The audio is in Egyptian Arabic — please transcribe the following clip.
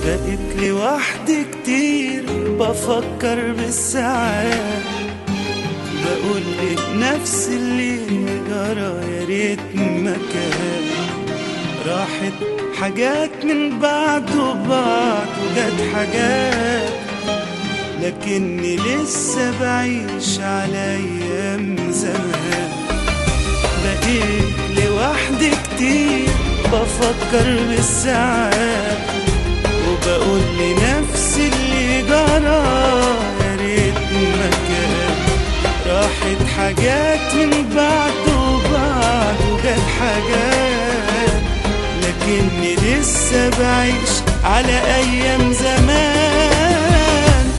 بقيت لوحدي كتير بفكر بالساعات بقول لنفسي اللي جرى يا ريت مكان راحت حاجات من بعد وبعد وجت حاجات لكني لسه بعيش على ايام زمان بقيت لوحدي كتير بفكر بالساعات وبقول لنفسي اللي جرى يا ريت مكان راحت حاجات من بعد وبعد وجت حاجات لكني لسه بعيش على ايام زمان